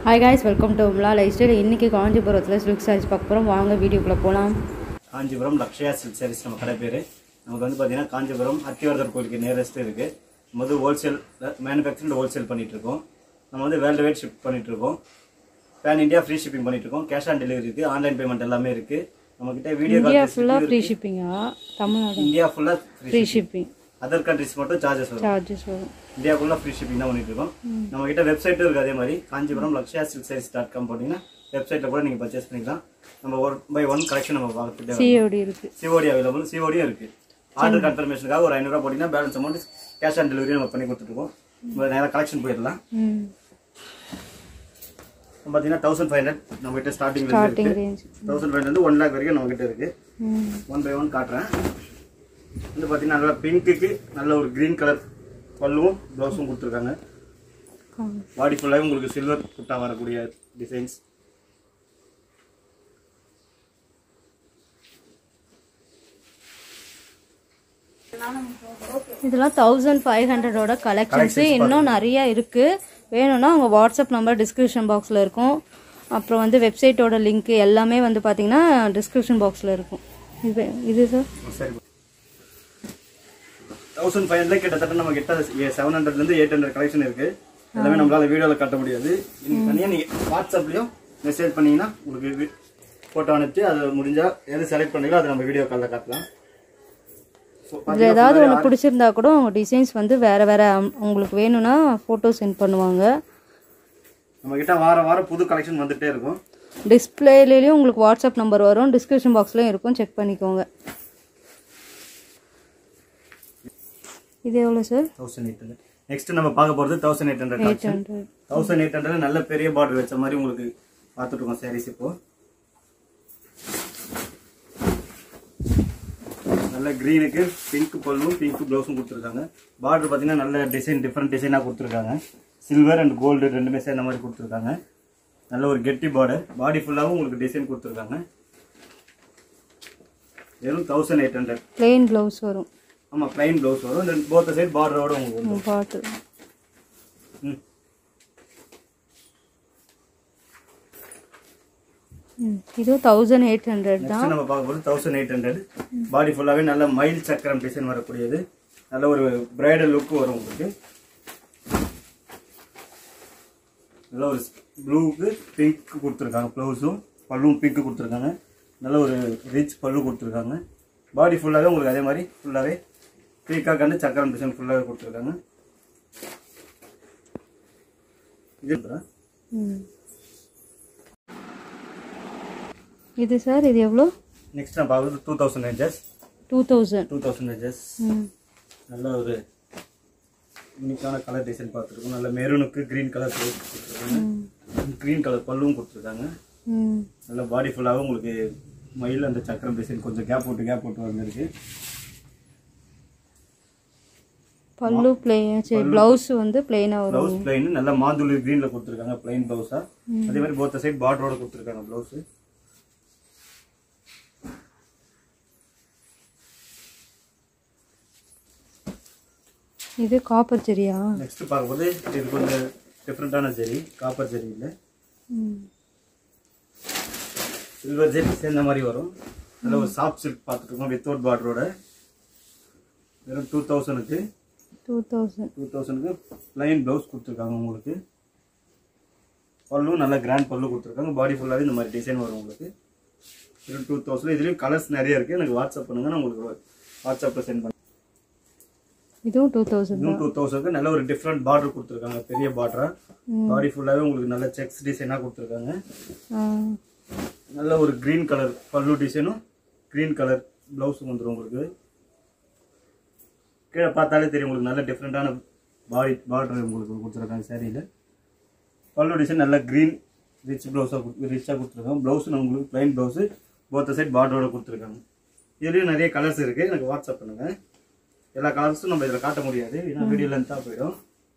Hi guys welcome to உம்லா lifestyle இன்றைக்கி காஞ்சிபுரத்தில் சில்க் சாரீஸ் பார்க்க போகிறோம் வாங்க வீடியோக்குள்ளே போகலாம் காஞ்சிபுரம் லக்ஷயா சில்க் சாரீஸ் நம்ம கடை பேர் நமக்கு வந்து பார்த்தீங்கன்னா காஞ்சிபுரம் அத்திவரதர் கோயிலுக்கு நியரஸ்ட் இருக்குது நம்ம வந்து ஹோல்சேல் மேனுஃபேக்சரிங் ஹோல்சேல் பண்ணிட்டு இருக்கோம் நம்ம வந்து வேர்ல்டு வைட் ஷிப் பண்ணிட்டு இருக்கோம் பேன் இந்தியா ஃப்ரீ ஷிப்பிங் பண்ணிட்டு இருக்கோம் கேஷ் ஆன் டெலிவரி இருக்குது ஆன்லைன் பேமெண்ட் எல்லாமே இருக்குது நம்மக்கிட்ட வீடியோ இந்தியா ஃபுல்லாக ஃப்ரீ ஷிப்பிங்கா தமிழ்நாடு இந்தியா ஃபுல்லாக ஃப்ரீ ஷிப்பிங் அதர் கண்ட்ரிஸ் மட்டும் சார்ஜஸ் வரும் சார்ஜஸ் வரும் இந்தியா ஃபுல்லாக ஃப்ரீ ஷிப்பிங் தான் பண்ணிட்டு இருக்கோம் நம்ம கிட்ட வெப்சைட்டும் இருக்குது அதே மாதிரி Kanchipuram Lakshaya silk sarees dot com போட்டிங்கன்னா வெப்சைட்டில் கூட நீங்கள் பர்ச்சேஸ் பண்ணிக்கலாம் நம்ம ஒன் பை ஒன் கலெக்ஷன் நம்ம பார்த்துட்டு சிஓடி இருக்குது சிஓடி அவைலபிள் சிஓடியும் இருக்கு ஆர்டர் கன்ஃபர்மேஷனுக்காக ஒரு ஐநூறுரூவா போட்டிங்கன்னா balance amount cash on delivery நம்ம பண்ணி கொடுத்துருக்கோம் நம்ம நேராக கலெக்ஷன் போயிடலாம் ம் பார்த்தீங்கன்னா தௌசண்ட் ஃபைவ் ஹண்ட்ரட் நம்ம கிட்ட ஸ்டார்டிங் ஸ்டார்டிங் இருக்கு range thousand five hundred one lakh வரைக்கும் நம்ம கிட்ட இருக்கு ம் ஒன் பை ஒன் காட்டுறேன் வந்து பார்த்தீங்கன்னா நல்லா பிங்க்குக்கு நல்ல ஒரு க்ரீன் கலர் பல்லுவும் ப்ளவுஸும் கொடுத்துருக்காங்க பாடி ஃபுல்லாகவே உங்களுக்கு சில்வர் புட்டா வரக்கூடிய டிசைன்ஸ் இதெல்லாம் தௌசண்ட் ஃபைவ் ஹண்ட்ரடோட கலெக்ஷன்ஸு இன்னும் நிறைய இருக்குது வேணும்னா உங்கள் வாட்ஸ்அப் நம்பர் டிஸ்கிரிப்ஷன் பாக்ஸில் இருக்கும் அப்புறம் வந்து வெப்சைட்டோட லிங்க் எல்லாமே வந்து பார்த்தீங்கன்னா டிஸ்கிரிப்ஷன் பாக்ஸில் இருக்கும் இது இது சார் சரி தௌசண்ட் ஃபைவ் ஹண்ட்ரட் கிட்டத்தட்ட நம்ம கிட்ட செவன் ஹண்ட்ரட்லேருந்து எயிட் ஹண்ட்ரட் கலெக்ஷன் இருக்கு எல்லாமே நம்மளால வீடியோவில் காட்ட முடியாது நீங்கள் தனியாக நீங்கள் வாட்ஸ்அப்லேயும் மெசேஜ் பண்ணீங்கன்னா உங்களுக்கு ஃபோட்டோ அனுப்பிச்சு அதை முடிஞ்சா எது செலக்ட் பண்ணீங்களோ அதை நம்ம வீடியோ காலில் காட்டலாம் So, இதில் ஏதாவது ஒன்று பிடிச்சிருந்தா கூட அவங்க டிசைன்ஸ் வந்து வேறு வேறு உங்களுக்கு வேணும்னா ஃபோட்டோ சென்ட் பண்ணுவாங்க நம்ம கிட்ட வாரம் வாரம் புது கலெக்ஷன் வந்துட்டே இருக்கும் டிஸ்பிளேலேயும் உங்களுக்கு வாட்ஸ்அப் நம்பர் வரும் டிஸ்கிரிப்ஷன் பாக்ஸ்லையும் இருக்கும் செக் பண்ணிக்கோங்க இது எவ்வளோ sir thousand eight hundred next நம்ம பார்க்க போகிறது thousand eight hundred eight hundred thousand eight hundred நல்ல பெரிய பார்டர் வச்ச மாதிரி உங்களுக்கு பார்த்துட்டு இருக்கோம் சாரீஸ் இப்போ நல்ல க்ரீனுக்கு பிங்க் பல்லும் பிங்க் ப்ளவுஸும் கொடுத்துருக்காங்க பார்டர் பார்த்தீங்கன்னா நல்ல டிசைன் டிஃப்ரெண்ட் டிசைனாக கொடுத்துருக்காங்க சில்வர் அண்ட் கோல்டு ரெண்டுமே சேர்ந்த மாதிரி கொடுத்துருக்காங்க நல்ல ஒரு கெட்டி பார்டர் பாடி ஃபுல்லாகவும் உங்களுக்கு டிசைன் கொடுத்துருக்காங்க வெறும் thousand eight hundred plain blouse வரும் ஆமாம் ப்ளைன் ப்ளவுஸ் வரும் இந்த போத்த சைட் பார்டரோட உங்களுக்கு வந்துரும். பாட்டு ம் இதுவும் தௌசண்ட் எயிட் ஹண்ட்ரட் தான் நெக்ஸ்ட் நம்ம பார்க்க போகிறது தௌசண்ட் எயிட் ஹண்ட்ரட் பாடி ஃபுல்லாகவே நல்ல மயில் சக்கரம் டிசைன் வரக்கூடியது நல்ல ஒரு பிரைடல் லுக் வரும் உங்களுக்கு நல்ல ஒரு ப்ளூவுக்கு பிங்க் கொடுத்துருக்காங்க ப்ளவுஸும் பல்லுவும் பிங்க் கொடுத்துருக்காங்க நல்ல ஒரு ரிச் பல்லு கொடுத்துருக்காங்க பாடி ஃபுல்லாகவே உங்களுக்கு அதே மாதிரி ஃபுல்லாகவே பீக்கா கண்டு சக்கரம் டிசைன் ஃபுல்லாகவே கொடுத்துருக்காங்க இது ம். இது சார் இது எவ்வளோ நெக்ஸ்ட் நான் பார்க்குறது two thousand ranges two thousand two thousand ranges ம் நல்ல ஒரு யூனிக்கான கலர் டிசைன் பார்த்துருக்கோம் நல்ல மெரூனுக்கு க்ரீன் கலர் கொடுத்துருக்காங்க க்ரீன் கலர் பல்லுவும் கொடுத்துருக்காங்க ம் நல்ல பாடி ஃபுல்லாகவும் உங்களுக்கு மயில் அந்த சக்கரம் டிசைன் கொஞ்சம் கேப் போட்டு கேப் போட்டு வந்துருக்கு பல்லு பிளெயின் சரி ப்ளவுஸ் வந்து பிளெயினாக வரும் ப்ளவுஸ் பிளைன் நல்ல மாதுளி க்ரீனில் கொடுத்துருக்காங்க பிளைன் ப்ளவுஸா அதே மாதிரி போத்த சைட் பார்டரோட கொடுத்துருக்காங்க ப்ளவுஸு இது காப்பர் சரியா நெக்ஸ்ட் பார்க்கும்போது இது கொஞ்சம் டிஃப்ரெண்ட்டான ஜெரி காப்பர் ஜெரி இல்லை ம் சில்வர் ஜெரி சேர்ந்த மாதிரி வரும் நல்ல ஒரு சாஃப்ட் சில்க் பார்த்துருக்கோம் வித்தவுட் பார்டரோட வெறும் டூ தௌசண்ட்க்கு டூ தௌசண்ட் டூ தௌசண்ட்க்கு ப்ளைன் ப்ளவுஸ் கொடுத்துருக்காங்க உங்களுக்கு பல்லும் நல்ல கிராண்ட் பல்லு கொடுத்துருக்காங்க பாடி ஃபுல்லாகவே இந்த மாதிரி டிசைன் வரும் உங்களுக்கு வெறும் டூ தௌசண்ட் இதுலேயும் கலர்ஸ் நிறைய இருக்குது எனக்கு வாட்ஸ்அப் பண்ணுங்க நான் உங்களுக்கு வாட்ஸ்அப்பில் சென்ட் பண்ணுறேன் இதுவும் டூ தௌசண்ட் இன்னும் டூ தௌசண்ட்க்கு நல்ல ஒரு டிஃப்ரெண்ட் பார்டர் கொடுத்துருக்காங்க பெரிய பார்டரா பாடி ஃபுல்லாகவே உங்களுக்கு நல்ல செக்ஸ் டிசைனாக கொடுத்துருக்காங்க நல்ல ஒரு க்ரீன் கலர் பல்லு டிசைனும் க்ரீன் கலர் ப்ளவுஸும் வந்துடும் உங்களுக்கு கீழே பார்த்தாலே தெரியும் உங்களுக்கு நல்ல டிஃப்ரெண்ட்டான பாடி பார்டர் உங்களுக்கு கொடுத்துருக்காங்க சாரியில் பல்லு டிசைன் நல்ல க்ரீன் ரிச் ப்ளவுஸாக ரிச்சாக கொடுத்துருக்காங்க ப்ளவுஸும் உங்களுக்கு ப்ளைன் ப்ளவுஸு போத்த சைட் பார்டரோட கொடுத்துருக்காங்க இதுலேயும் நிறைய கலர்ஸ் இருக்குது எனக்கு வாட்ஸ்அப் பண்ணுங்கள் எல்லா கலர்ஸும் நம்ம இதில் காட்ட முடியாது ஏன்னா வீடியோ லென்த்தாக போயிடும்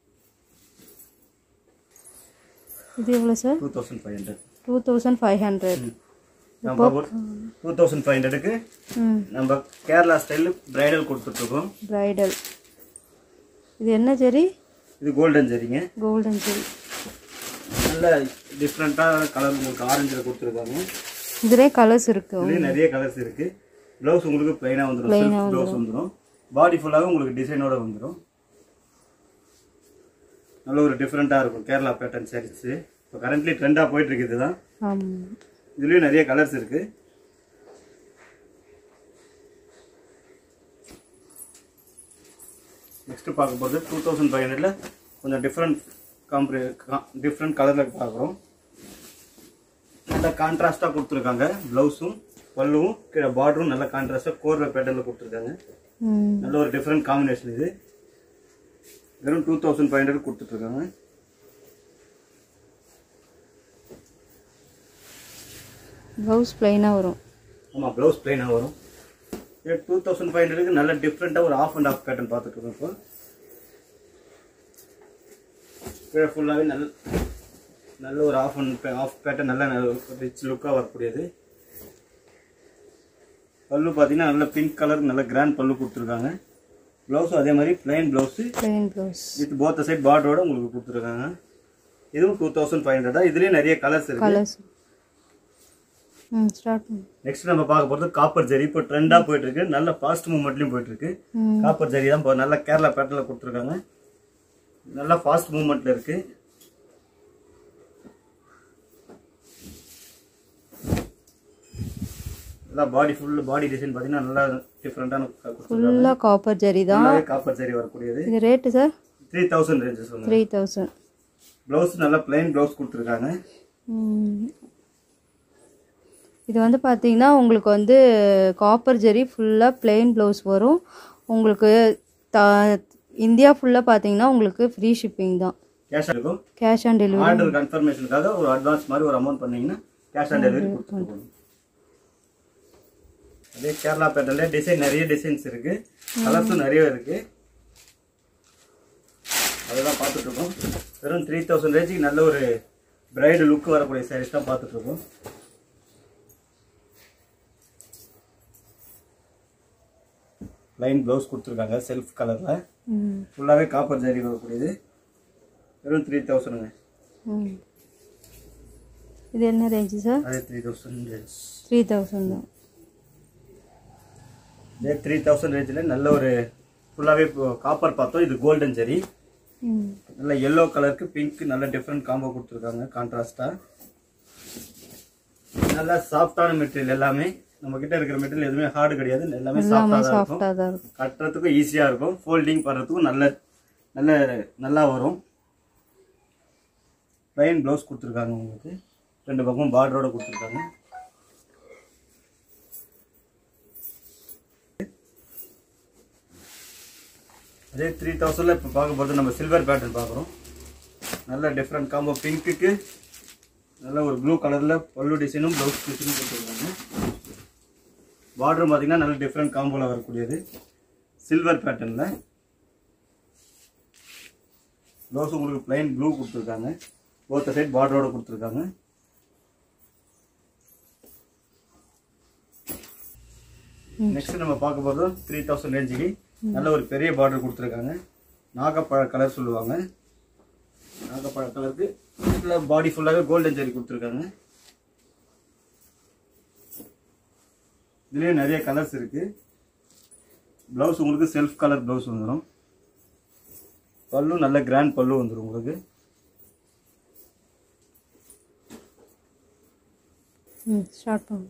இது எவ்வளோ sir two thousand five hundred two thousand five hundred நம்ம டூ தௌசண்ட் ஃபைவ் ஹண்ட்ரடுக்கு ம் நம்ம கேரளா ஸ்டைலில் பிரைடல் கொடுத்துட்ருக்கோம் ப்ரைடல் இது என்ன ஜெரி இது கோல்டன் சரிங்க கோல்டன் ஜெரி நல்ல நல்ல டிஃப்ரெண்ட்டான கலர் உங்களுக்கு ஆரஞ்சில் கொடுத்துருக்காங்க இதுலேயே கலர்ஸ் இருக்கு இதுலேயும் நிறைய கலர்ஸ் இருக்கு ப்ளவுஸ் உங்களுக்கு பிளைனாக வந்துடும் செல்ஃப் ப்ளவுஸ் வந்துடும் பாடி ஃபுல்லாகவே உங்களுக்கு டிசைனோட வந்துடும் நல்ல ஒரு டிஃப்ரெண்ட்டாக இருக்கும் கேரளா பேட்டர்ன் சாரீஸு இப்போ கரண்ட்லி ட்ரெண்டாக போயிட்டு இருக்கு இதுதான் ஆமாம் இதுலேயும் நிறைய கலர்ஸ் இருக்கு நெக்ஸ்ட் பார்க்க போகிறது டூ தௌசண்ட் ஃபைவ் ஹண்ட்ரட்ல கொஞ்சம் டிஃப்ரெண்ட் காம்ப்ரி டிஃப்ரெண்ட் கலரில் பார்க்குறோம் நல்ல கான்ட்ராஸ்டாக கொடுத்துருக்காங்க ப்ளவுஸும் பல்லுவும் கீழே பார்டரும் நல்ல கான்ட்ராஸ்டாக கோர்வை பேட்டர்னில் கொடுத்துருக்காங்க ம் நல்ல ஒரு டிஃப்ரெண்ட் காம்பினேஷன் இது வெறும் டூ தௌசண்ட் ஃபைவ் ஹண்ட்ரட் கொடுத்துட்ருக்காங்க ப்ளவுஸ் ப்ளைனாக வரும் ஆமாம் ப்ளவுஸ் பிளைனாக வரும் இது டூ தௌசண்ட் ஃபைவ் ஹண்ட்ரடுக்கு நல்ல டிஃப்ரெண்ட்டாக ஒரு ஆஃப் அண்ட் ஆஃப் பேட்டர்ன் பார்த்துட்டு இருக்கோம் இப்போ கீழே ஃபுல்லாகவே நல்ல நல்ல ஒரு ஆஃப் அண்ட் ஆஃப் பேட்டர்ன் நல்ல ரிச் லுக்காக வரக்கூடியது பல்லு பார்த்தீங்கன்னா நல்ல பிங்க் கலர் நல்ல கிராண்ட் பல்லு கொடுத்துருக்காங்க ப்ளவுஸும் அதே மாதிரி plain blouse plain blouse with both side பார்டரோட உங்களுக்கு கொடுத்துருக்காங்க இதுவும் டூ தௌசண்ட் ஃபைவ் ஹண்ட்ரடா இதுலேயும் நிறைய கலர்ஸ் இருக்கு கலர்ஸ் ம் ஸ்டார்ட் பண்ணு நெக்ஸ்ட் நம்ம பார்க்க போகிறது காப்பர் ஜரி இப்போ ட்ரெண்டாக போயிட்டு இருக்கு நல்ல ஃபாஸ்ட் மூவ்மெண்ட்லையும் போயிட்டு இருக்கு ம் காப்பர் ஜரி தான் இப்போ நல்ல கேரளா பேட்டர்ல கொடுத்துருக்காங்க நல்லா ஃபாஸ்ட் மூவ்மெண்ட்ல இருக்கு நல்லா பாடி ஃபுல் பாடி டிசைன் பார்த்தீங்கன்னா நல்லா டிஃப்ரெண்டான ஃபுல்லாக காப்பர் ஜரி தான் காப்பர் ஜரி வரக்கூடியது இது rate sir three thousand ranges வந்து த்ரீ தௌசண்ட் ப்ளவுஸ் நல்லா பிளைன் ப்ளவுஸ் கொடுத்துருக்காங்க இது வந்து பார்த்தீங்கன்னா உங்களுக்கு வந்து காப்பர் ஜெரி ஃபுல்லாக plain ப்ளவுஸ் வரும் உங்களுக்கு த இந்தியா ஃபுல்லாக பார்த்தீங்கன்னா உங்களுக்கு ஃப்ரீ ஷிப்பிங் தான் கேஷ் இருக்கும் கேஷ் ஆன் டெலிவரி ஆர்டர் கன்ஃபர்மேஷனுக்காக ஒரு அட்வான்ஸ் மாதிரி ஒரு அமௌண்ட் பண்ணீங்கன்னா கேஷ் ஆன் டெலிவரி கொடுத்துருவோம் அதே கேரளா பேட்டர்ல டிசைன் நிறைய டிசைன்ஸ் இருக்கு கலர்ஸும் நிறைய இருக்கு அதெல்லாம் பார்த்துட்டு இருக்கோம் வெறும் த்ரீ தௌசண்ட் ரேஞ்சுக்கு நல்ல ஒரு பிரைடு லுக் வரக்கூடிய சாரீஸ் தான் பார்த்துட்டு இருக்கோம் லைன் ப்ளவுஸ் கொடுத்துருக்காங்க செல்ஃப் கலர்ல ம் ஃபுல்லாகவே காப்பர் ஜரி வரக்கூடியது வெறும் த்ரீ தௌசண்ட்ங்க ம் இது என்ன ரேஞ்சு சார் அதே three thousand range three thousand தான் இதே த்ரீ தௌசண்ட் ரேஞ்சில் நல்ல ஒரு ஃபுல்லாகவே காப்பர் பார்த்தோம் இது கோல்டன் ஜெரி ம் நல்ல எல்லோ கலருக்கு பிங்க் நல்ல டிஃப்ரெண்ட் காம்போ கொடுத்துருக்காங்க கான்ட்ராஸ்டாக நல்ல சாஃப்டான மெட்டீரியல் எல்லாமே நம்ம கிட்ட இருக்கிற மெட்டீரியல் எதுவுமே ஹார்டு கிடையாது எல்லாமே எல்லாமே சாஃப்டாக தான் இருக்கும் சாஃப்டாக தான் இருக்கும் கட்டுறதுக்கும் ஈஸியாக இருக்கும் ஃபோல்டிங் பண்ணுறதுக்கும் நல்ல நல்ல நல்லா வரும் ப்ளைன் ப்ளவுஸ் கொடுத்துருக்காங்க உங்களுக்கு ரெண்டு பக்கமும் பார்டரோட கொடுத்துருக்காங்க அதே த்ரீ தௌசண்டில் இப்போ பார்க்க போகிறது நம்ம சில்வர் பேட்டர்ன் பார்க்குறோம் நல்ல டிஃப்ரெண்ட் காம்போ பிங்க்குக்கு நல்ல ஒரு ப்ளூ கலரில் பல்லு டிசைனும் ப்ளவுஸ் டிசைனும் கொடுத்துருக்காங்க பார்டர் பார்த்தீங்கன்னா நல்ல டிஃப்ரெண்ட் காம்போவில் வரக்கூடியது சில்வர் பேட்டர்னில் ப்ளவுஸ் உங்களுக்கு பிளைன் ப்ளூ கொடுத்துருக்காங்க போத்த சைட் பார்டரோட கொடுத்துருக்காங்க நெக்ஸ்ட் நம்ம பார்க்க போகிறது த்ரீ தௌசண்ட் ரேஞ்சுக்கு நல்ல ஒரு பெரிய பார்டர் கொடுத்துருக்காங்க நாகப்பழ கலர் சொல்லுவாங்க நாகப்பழ கலருக்கு நல்ல பாடி ஃபுல்லாகவே கோல்டன் ஜெரி கொடுத்துருக்காங்க இதுலேயும் நிறைய கலர்ஸ் இருக்கு ப்ளவுஸ் உங்களுக்கு செல்ஃப் கலர் ப்ளவுஸ் வந்துடும் பல்லு நல்ல கிராண்ட் பல்லு வந்துடும் உங்களுக்கு ம் ஸ்டார்ட் பண்ணு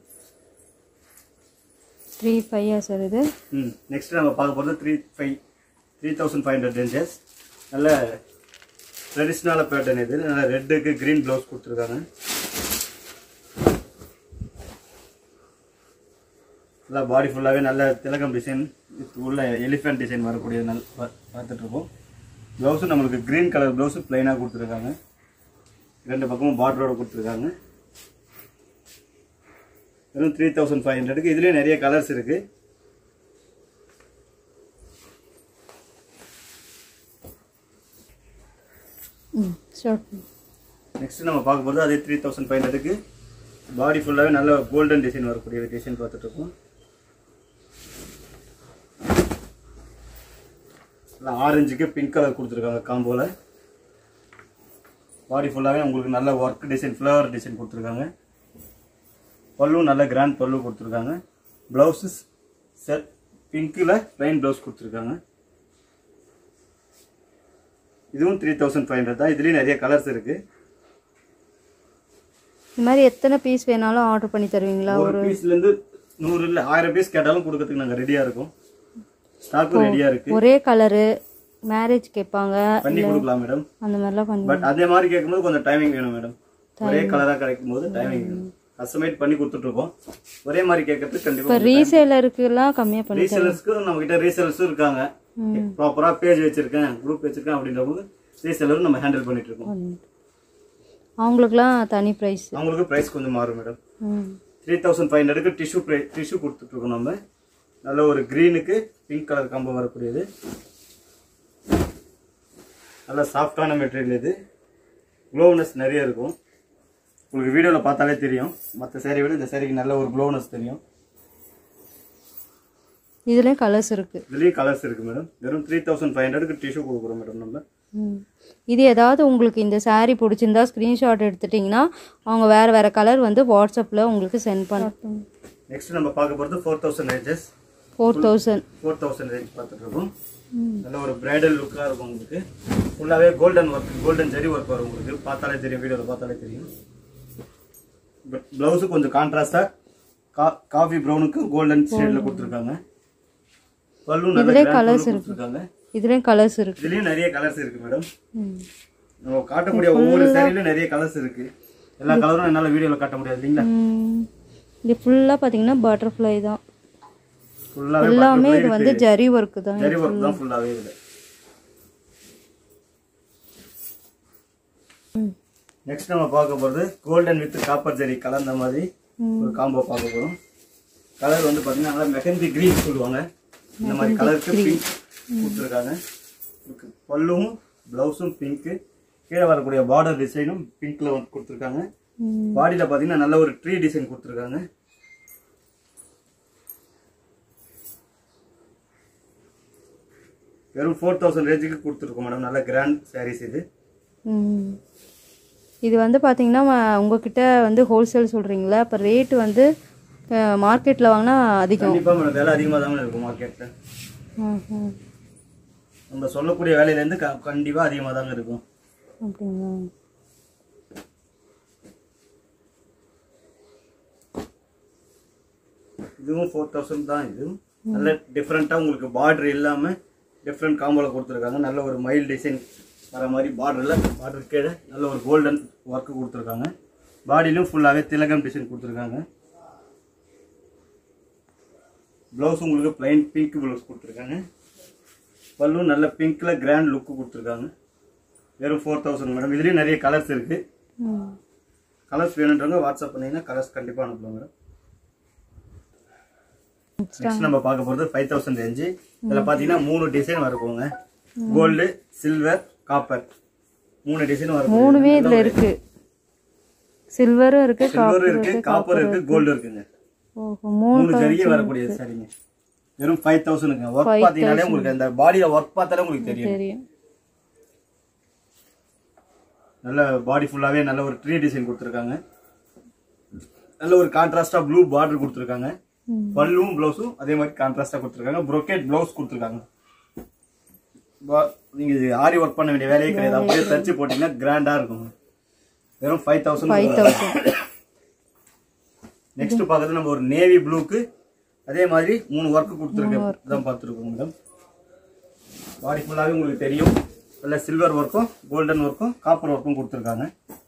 த்ரீ ஃபைவா சார் இது ம் நெக்ஸ்ட் நம்ம பார்க்க போகிறது three five three thousand five hundred ranges நல்ல ட்ரெடிஷ்னலான பேட்டர்ன் இது நல்ல ரெட்டுக்கு க்ரீன் ப்ளவுஸ் கொடுத்துருக்காங்க நல்லா பாடி ஃபுல்லாகவே நல்ல திலகம் டிசைன் உள்ள எலிஃபென்ட் டிசைன் வரக்கூடிய நல் பா- பார்த்துட்டு இருக்கோம் ப்ளவுஸும் நம்மளுக்கு க்ரீன் கலர் ப்ளவுஸு ப்ளைனாக கொடுத்துருக்காங்க ரெண்டு பக்கமும் பார்டரோட கொடுத்துருக்காங்க வெறும் த்ரீ தௌசண்ட் ஃபைவ் ஹண்ட்ரடுக்கு இதுலேயே நிறைய கலர்ஸ் இருக்குது ம் ஸ்டார்ட் பண்ணு நெக்ஸ்ட் நம்ம பார்க்க போகிறது அதே த்ரீ தௌசண்ட் ஃபைவ் ஹண்ட்ரடுக்கு பாடி ஃபுல்லாகவே நல்ல கோல்டன் டிசைன் வரக்கூடிய டிசைன் பார்த்துட்டு இருக்கோம் ஆரஞ்சுக்கு பிங்க் கலர் கொடுத்துருக்காங்க காம்போவில் பாடி ஃபுல்லாகவே உங்களுக்கு நல்ல ஒர்க் டிசைன் ஃப்ளவர் டிசைன் கொடுத்துருக்காங்க பல்லு நல்ல கிராண்ட் பல்லு கொடுத்துருக்காங்க ப்ளவுஸு செட் பிங்க்கில் ப்ளைன் ப்ளவுஸ் கொடுத்துருக்காங்க இதுவும் த்ரீ தௌசண்ட் ஃபைவ் ஹண்ட்ரட் தான் இதுலேயும் நிறைய கலர்ஸ் இருக்குது இந்த மாதிரி எத்தனை பீஸ் வேணாலும் ஆர்டர் பண்ணி தருவீங்களா ஒரு பீஸ்லேருந்து நூறு இல்லை ஆயிரம் பீஸ் கேட்டாலும் கொடுக்கறதுக்கு நாங்கள் ரெடியாக இருக்கோம் ஸ்டாக்கும் ரெடியாக இருக்குது ஒரே கலரு மேரேஜ் கேட்பாங்க பண்ணி கொடுக்கலாம் மேடம் அந்த மாதிரிலாம் பண்ணி பட் அதே மாதிரி கேட்கும்போது கொஞ்சம் டைமிங் வேணும் மேடம் ஒரே கலராக கிடைக்கும் போது டைமிங் வேணும் கஸ்டமைட் பண்ணி கொடுத்துட்டு இருக்கோம் ஒரே மாதிரி கேட்கறதுக்கு கண்டிப்பாக ரீசேலருக்குலாம் கம்மியாக பண்ணி ரீசேலர்ஸ்க்கு நம்ம கிட்ட ரீசேலர்ஸும் இருக்காங்க ப்ராப்பரா பேஜ் வச்சிருக்கேன் குரூப் வச்சிருக்கேன் அப்படின்ற போது ரீசேலரும் நம்ம ஹேண்டில் பண்ணிட்டு இருக்கோம் அவங்களுக்குலாம் தனி ப்ரைஸ் அவங்களுக்கு பிரைஸ் கொஞ்சம் மாறும் மேடம் ம் த்ரீ தௌசண்ட் ஃபைவ் ஹண்ட்ரடுக்கு டிஷ்யூ ப்ரை டிஷ்யூ கொடுத்துட்டு இருக்கோம் நம்ம நல்ல ஒரு க்ரீனுக்கு பிங்க் கலர் காம்போ வரக்கூடியது நல்ல சாஃப்டான மெட்டீரியல் இது க்ளோனஸ் நிறைய இருக்கும் உங்களுக்கு வீடியோவில் பார்த்தாலே தெரியும் மற்ற சேரீ விட இந்த சேரீக்கு நல்ல ஒரு க்ளோனஸ் தெரியும் இதுலேயும் கலர்ஸ் இருக்குது இதுலேயும் கலர்ஸ் இருக்கு மேடம் வெறும் த்ரீ தௌசண்ட் ஃபைவ் ஹண்ட்ரடுக்கு டிஷ்யூ கொடுக்குறோம் மேடம் நம்ம ம். இது ஏதாவது உங்களுக்கு இந்த saree பிடிச்சிருந்தா ஸ்க்ரீன்ஷாட் எடுத்துட்டிங்கன்னா அவங்க வேறு வேறு கலர் வந்து வாட்ஸ்அப்பில் உங்களுக்கு சென்ட் பண்ண நெக்ஸ்ட் நம்ம பார்க்க போகிறது four thousand ranges four thousand four thousand range பார்த்துட்டு இருக்கோம் நல்ல ஒரு பிரைடல் லுக்காக இருக்கும் உங்களுக்கு ஃபுல்லாகவே golden work golden zari work வரும் உங்களுக்கு பார்த்தாலே தெரியும் வீடியோவில் பார்த்தாலே தெரியும் பட் ப்ளவுஸு கொஞ்சம் கான்ட்ராஸ்டாக கா காஃபி ப்ரௌனுக்கு கோல்டன் ஷேடில் கொடுத்துருக்காங்க பல்லு நல்ல கலர்ஸ் கொடுத்துருக்காங்க இதுலேயும் கலர்ஸ் இருக்குது இதுலேயும் நிறைய கலர்ஸ் இருக்கு மேடம் நம்ம காட்டக்கூடிய ஒவ்வொரு சேரீலையும் நிறைய கலர்ஸ் இருக்கு எல்லா கலரும் என்னால் வீடியோவில் காட்ட முடியாது இல்லைங்களா இது ஃபுல்லாக பார்த்தீங்கன்னா பட்டர்ஃப்ளை தான் ஃபுல்லாகவே எல்லாமே இது வந்து ஜரி ஒர்க்கு தான் ஜெரி ஒர்க் தான் ஃபுல்லாகவே இதில் நெக்ஸ்ட் நம்ம பார்க்க போகிறது கோல்டன் வித் காப்பர் ஜெரி கலந்த மாதிரி ஒரு காம்போ பார்க்க போகிறோம் கலர் வந்து பார்த்தீங்கன்னா நல்லா மெஹந்தி கிரீன் சொல்லுவாங்க இந்த மாதிரி கலருக்கு பிங்க் கொடுத்துருக்காங்க இதுக்கு பல்லும் ப்ளவுஸும் பிங்க்கு கீழே வரக்கூடிய பார்டர் டிசைனும் பிங்க்ல வந்து கொடுத்துருக்காங்க பாடியில் பார்த்தீங்கன்னா நல்ல ஒரு ட்ரீ டிசைன் கொடுத்துருக்காங்க வெறும் ஃபோர் தௌசண்ட் ரேஞ்சுக்கு கொடுத்துருக்கோம் மேடம் நல்ல கிராண்ட் சாரீஸ் இது ம். இது வந்து பார்த்தீங்கன்னா ம- உங்ககிட்ட வந்து ஹோல்சேல் சொல்கிறீங்களா அப்போ ரேட்டு வந்து மார்க்கெட்டில் வாங்கினா அதிகம் கண்டிப்பா மேடம் விலை அதிகமாக தான் இருக்கும் மார்க்கெட்டில் ம், ம். நம்ம சொல்லக்கூடிய வேலையிலேருந்து க கண்டிப்பாக அதிகமாக தாங்க இருக்கும் அப்படிங்களா இதுவும் ஃபோர் தௌசண்ட் தான் இதுவும் நல்ல டிஃப்ரெண்ட்டாக உங்களுக்கு பார்டர் இல்லாமல் டிஃப்ரெண்ட் காம்போவில் கொடுத்துருக்காங்க நல்ல ஒரு மைல் டிசைன் வர மாதிரி பார்டரில் பார்டர் கீழே நல்ல ஒரு கோல்டன் ஒர்க்கு கொடுத்துருக்காங்க பாடியிலும் ஃபுல்லாகவே திலகம் டிசைன் கொடுத்துருக்காங்க ப்ளவுஸ் உங்களுக்கு plain பிங்க் ப்ளவுஸ் கொடுத்துருக்காங்க பல்லும் நல்ல பிங்க்கில் கிராண்ட் லுக்கு கொடுத்துருக்காங்க வெறும் ஃபோர் தௌசண்ட் மேடம் இதுலேயும் நிறைய கலர்ஸ் இருக்குது ம். கலர்ஸ் வேணுன்றவங்க வாட்ஸ்அப் பண்ணீங்கன்னா கலர்ஸ் கண்டிப்பாக அனுப்புவோம் மேடம் நெக்ஸ்ட் நம்ம பார்க்க போகிறது ஃபைவ் தௌசண்ட் ரேஞ்சு இதில் பார்த்தீங்கன்னா மூணு டிசைன் வரப்போங்க கோல்டு சில்வர் காப்பர் மூணு டிசைன் வரும் மூணுமே இதில் இருக்குது சில்வரும் இருக்குது சில்வர் இருக்கு காப்பர் இருக்கு கோல்டு இருக்குங்க ஓஹோ மூணு மூணு ஜரிகை வரக்கூடியது சரிங்க வெறும் ஃபைவ் தௌசண்ட்ங்க ஒர்க் பார்த்தீங்கன்னாலே உங்களுக்கு அந்த பாடியில ஒர்க் பார்த்தாலே உங்களுக்கு தெரியும் தெரியும் நல்ல பாடி ஃபுல்லாவே நல்ல ஒரு ட்ரீ டிசைன் கொடுத்துருக்காங்க நல்ல ஒரு கான்ட்ராஸ்டா ப்ளூ பார்டர் கொடுத்துருக்காங்க ம். பல்லும் ப்ளவுஸும் அதே மாதிரி கான்ட்ராஸ்டா கொடுத்துருக்காங்க ப்ரொக்கேட் ப்ளவுஸ் கொடுத்துருக்காங்க பா- நீங்க இது ஆரி ஒர்க் பண்ண வேண்டிய வேலையே கிடையாது அப்படியே தச்சு போட்டீங்கன்னா கிராண்டா இருக்கும் வெறும் five five thousand thousand next பார்க்கறது நம்ம ஒரு நேவி ப்ளூக்கு அதே மாதிரி மூணு ஒர்க் கொடுத்துருக்கேன் தான் பார்த்துருக்கோம் மேடம் பாடி ஃபுல்லாகவே உங்களுக்கு தெரியும் நல்ல சில்வர் ஒர்க்கும் கோல்டன் ஒர்க்கும் காப்பர் ஒர்க்கும் கொடுத்துருக்காங்க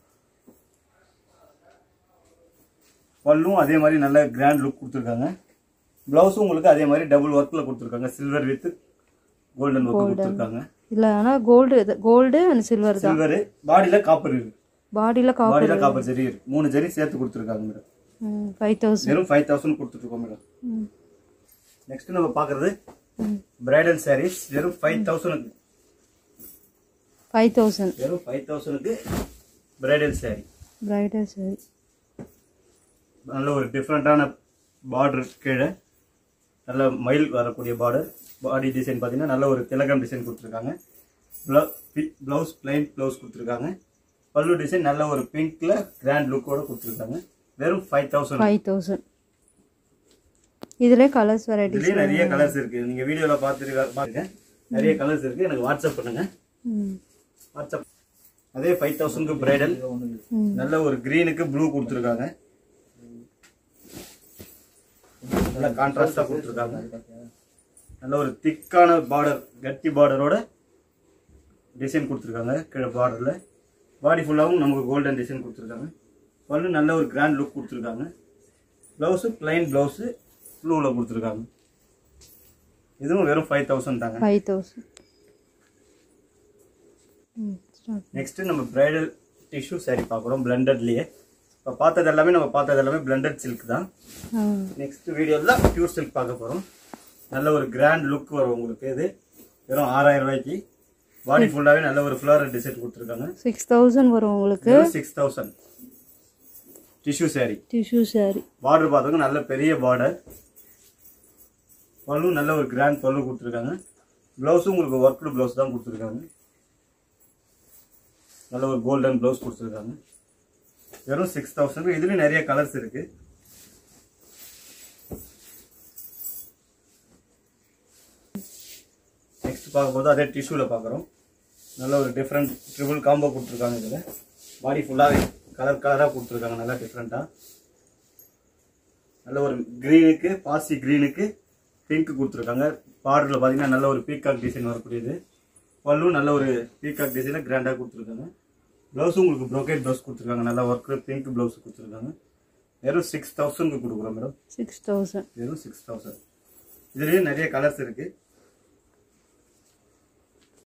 பல்லும் அதே மாதிரி நல்ல கிராண்ட் லுக் கொடுத்துருக்காங்க ப்ளவுஸும் உங்களுக்கு அதே மாதிரி டபுள் ஒர்க்கில் கொடுத்துருக்காங்க சில்வர் வித் கோல்டன் ஒர்க் கொடுத்துருக்காங்க இல்லை ஆனால் கோல்டு கோல்டு அண்ட் சில்வர் தான் சில்வர் பாடியில் காப்பர் இருக்கு பாடியில் காப்பர் பாடியில் காப்பர் ஜெரி இருக்கு மூணு ஜெரி சேர்த்து கொடுத்துருக்காங்க மேடம் ஃபைவ் தௌசண்ட் வெறும் ஃபைவ் தௌசண்ட் கொடுத்துட்ருக்கோம் மேடம் நெக்ஸ்ட் நம்ம பார்க்கறது பிரைடல் சாரீஸ் வெறும் ஃபைவ் தௌசண்ட்க்கு ஃபைவ் தௌசண்ட் வெறும் ஃபைவ் தௌசண்ட்க்கு பிரைடல் சாரீ பிரைடல் சரி நல்ல ஒரு டிஃப்ரெண்ட்டான பார்டர் கீழே நல்ல மயில் வரக்கூடிய பார்டர் பாடி டிசைன் பார்த்தீங்கன்னா நல்ல ஒரு திலகம் டிசைன் கொடுத்துருக்காங்க ப்ளவுஸ் பிளைன் ப்ளவுஸ் கொடுத்துருக்காங்க பல்லு டிசைன் நல்ல ஒரு பிங்க்ல கிராண்ட் லுக்கோட கொடுத்துருக்காங்க வெறும் ஃபைவ் தௌசண்ட் ஃபைவ் தௌசண்ட் இதுலேயே கலர்ஸ் வெரைட்டிஸ் இதுலயே நிறைய கலர்ஸ் இருக்கு நீங்க வீடியோல பார்த்துருக்க பாருங்க நிறைய கலர்ஸ் இருக்கு எனக்கு வாட்ஸ்அப் பண்ணுங்க ம் வாட்ஸ்அப் அதே ஃபைவ் தௌசண்ட்க்கு பிரைடல் ம் நல்ல ஒரு கிரீனுக்கு ப்ளூ கொடுத்துருக்காங்க நல்ல கான்ட்ராஸ்டா கொடுத்துருக்காங்க நல்ல ஒரு திக்கான பார்டர் கட்டி பார்டரோட டிசைன் கொடுத்துருக்காங்க கீழே பார்டர்ல பாடி ஃபுல்லாகவும் நமக்கு கோல்டன் டிசைன் கொடுத்துருக்காங்க பல்லு நல்ல ஒரு கிராண்ட் லுக் கொடுத்துருக்காங்க ப்ளவுஸு பிளைன் ப்ளவுஸு ப்ளூவில் கொடுத்துருக்காங்க இதுவும் வெறும் ஃபைவ் தௌசண்ட் தாங்க ஃபைவ் தௌசண்ட் ம் ஸ்டார்ட் நெக்ஸ்ட் நம்ம பிரைடல் டிஷ்யூ saree பார்க்குறோம் பிளண்டட்லயே இப்போ பார்த்தது எல்லாமே நம்ம பார்த்தது எல்லாமே பிளண்டட் சில்க் தான் ஆ நெக்ஸ்ட் வீடியோவில் பியூர் சில்க் பார்க்க போகிறோம் நல்ல ஒரு கிராண்ட் லுக் வரும் உங்களுக்கு இது வெறும் ஆறாயிரம் ரூபாய்க்கு பாடி ஃபுல்லாகவே நல்ல ஒரு ஃப்ளவர் டிசைன் கொடுத்துருக்காங்க சிக்ஸ் தௌசண்ட் வரும் உங்களுக்கு வெறும் six thousand tissue saree tissue saree border பார்த்தோங்க நல்ல பெரிய பார்டர் பல்லு நல்ல ஒரு கிராண்ட் பல்லு கொடுத்துருக்காங்க ப்ளவுஸும் உங்களுக்கு ஒர்க்டு ப்ளவுஸ் தான் கொடுத்துருக்காங்க நல்ல ஒரு கோல்டன் ப்ளவுஸ் கொடுத்துருக்காங்க வெறும் சிக்ஸ் தௌசண்ட் இதுலேயும் நிறைய கலர்ஸ் இருக்கு நெக்ஸ்ட் பார்க்கும்போது அதே டிஷ்யூவில் பார்க்குறோம் நல்ல ஒரு டிஃப்ரெண்ட் ட்ரிபிள் காம்போ கொடுத்துருக்காங்க இதில் பாடி ஃபுல்லாகவே கலர் கலராக கொடுத்துருக்காங்க நல்லா டிஃப்ரெண்ட்டாக நல்ல ஒரு க்ரீனுக்கு பாசி க்ரீனுக்கு பிங்க் கொடுத்துருக்காங்க பார்டரில் பார்த்தீங்கன்னா நல்ல ஒரு பீகாக் டிசைன் வரக்கூடியது பல்லும் நல்ல ஒரு பீகாக் டிசைனில் கிராண்டாக கொடுத்துருக்காங்க ப்ளவுஸும் உங்களுக்கு ப்ரோக்கேட் ப்ளவுஸ் கொடுத்துருக்காங்க நல்லா ஒர்க்கு பிங்க் ப்ளவுஸ் கொடுத்துருக்காங்க வெறும் சிக்ஸ் தௌசண்ட்க்கு கொடுக்குறோம் மேடம் சிக்ஸ் தௌசண்ட் வெறும் சிக்ஸ் தௌசண்ட் இதுலேயும் நிறைய கலர்ஸ் இருக்குது